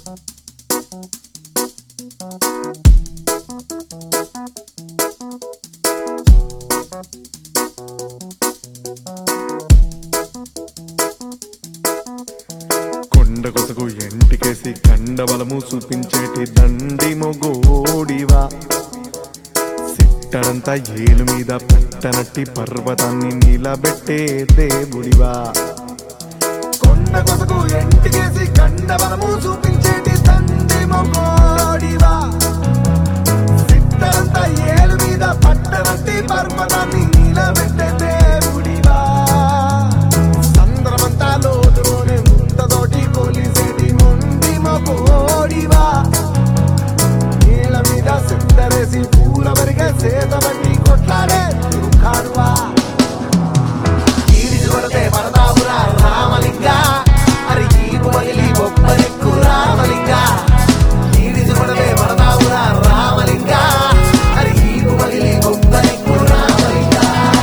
కొండ కొసకు ఎంటికేసి కండబలము చూపించేటి దండి మొగోడివా సిట్టడంతా ఏలు మీద పట్టనట్టి పర్వతాన్ని నిలబెట్టే దేవుడివా కొండ కొసకు ఎంటికేసి కండబలము చూపించేటి దండి మొగోడివా సిట్టడంతా ఏలు మీద పట్టనట్టి పర్వతాన్ని నిలబెట్టే దేవుడివా సంద్రమంతా లోతులోనే ముంతతోటి కొలిసేటి మొండి మోడివా నీళ్ళ మీద సిద్ధరేసి పూల వరిగే సేత బట్టి కొట్లాడే కాడువా ఈడిచి కొడితే పడతావురా రామలింగ అరి ఈపు వదిలి గొప్పనెక్కు రామలింగ ఈడిచి కొడితే పడతావురా రామలింగ అరి ఈపు వదిలి గొప్పనెక్కు రామలింగ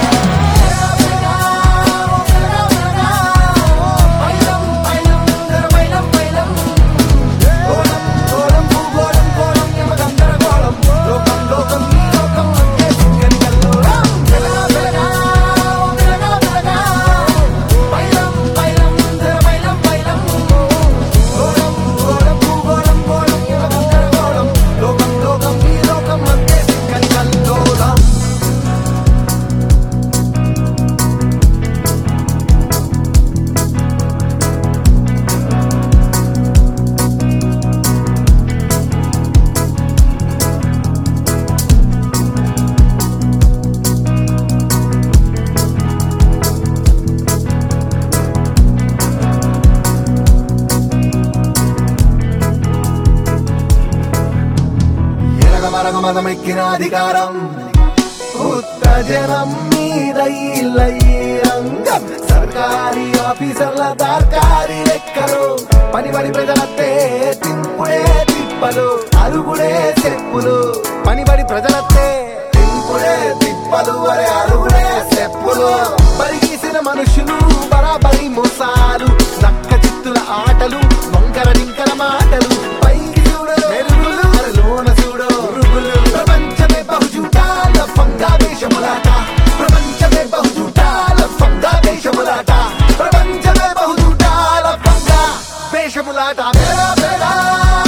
ఎరగమరగ మదమెక్కిన అధికారం ఉత్త జనం మీద ఇళ్ళ ఈ రంగం సర్కారీ ఆఫీసర్ల దార్కారి లెక్కలు పని పని ప్రజలత్తే తింపుడే తిప్పలు అరుగుడే చెప్పులు పని పడి ప్రజలత్తే తింపుడే తిప్పలు అరే అరుగుడే చెప్పులు పరిగీసిన మనుషులు బరాబరి మోసాలు నక్క చిత్తుల ఆటలు వంకర నింకర మాటలు పైకి చూడు మెరుగులు అరే లోన చూడు పురుగులు ప్రపంచమే బహుజూటాల ఫంగా వేషములాట ప్రపంచమే బహుజూటాల ఫంగా వేషములాట ప్రపంచమే బహుజూటాల ఫంగా వేషములాట బేడా బేడా